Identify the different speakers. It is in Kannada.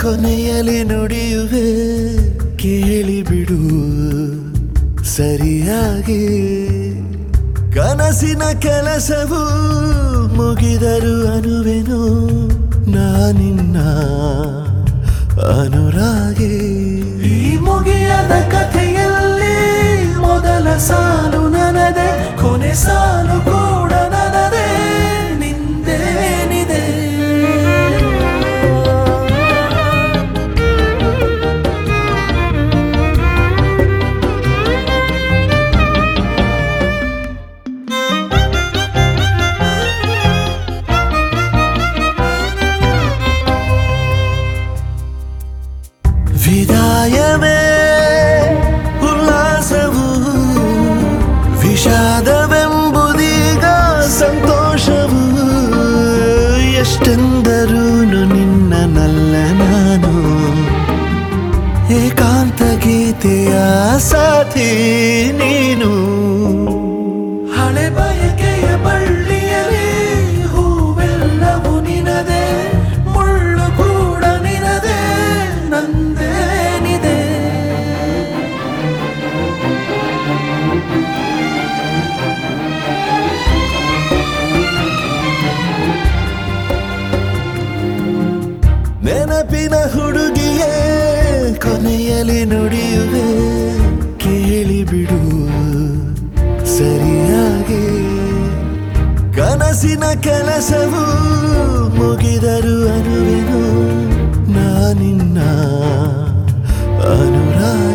Speaker 1: ಕೊನೆಯಲ್ಲಿ ನುಡಿಯುವೆ ಕೇಳಿಬಿಡು ಸರಿಯಾಗಿ ಕನಸಿನ ಕೆಲಸವು ಮುಗಿದರು ಅನುವೆನು ನಾನಿನ್ನ ಅನುರಾಗಿ ಈ ಮುಗಿಯದ ಕಥೆಯಲ್ಲಿ ಮೊದಲ ಸಾಲು ನನದೆ ಕೊನೆ ಸಾಲು ಕೂಡ ನನದೆ ನಿಂದೇನಿದೆ ವಿದಾಯವೇ ಉಲ್ಲಾಸವು ವಿಷಾದವೆಂಬುದೀಗ ಸಂತೋಷವು ಎಷ್ಟೆಂದರೂ ನಿನ್ನನಲ್ಲ ನಾನು ಏಕಾಂತ ಗೀತೆಯ ಸಾಥಿ ನೀನು ಹಳೆ ಬಯಕೆಯ ಬಳ್ಳಿಯಲಿ ಹೂವೆಲ್ಲವೂ ನಿನದೆ ಮುಳ್ಳು ಕೂಡ ನಿನದೆ ನಂದೇನಿದೆ ನೆನಪಿನ ಹುಡುಗಿಯೇ ಕೊನೆಯಲ್ಲಿ ನುಡಿಯುವೆ ಕೇಳಿಬಿಡು ಸರಿಯಾಗಿ ಕನಸಿನ ಕೆಲಸವು ಮುಗಿದರು ಅನುವೆನು ನಾನಿನ್ನ ಅನುರಾಗಿ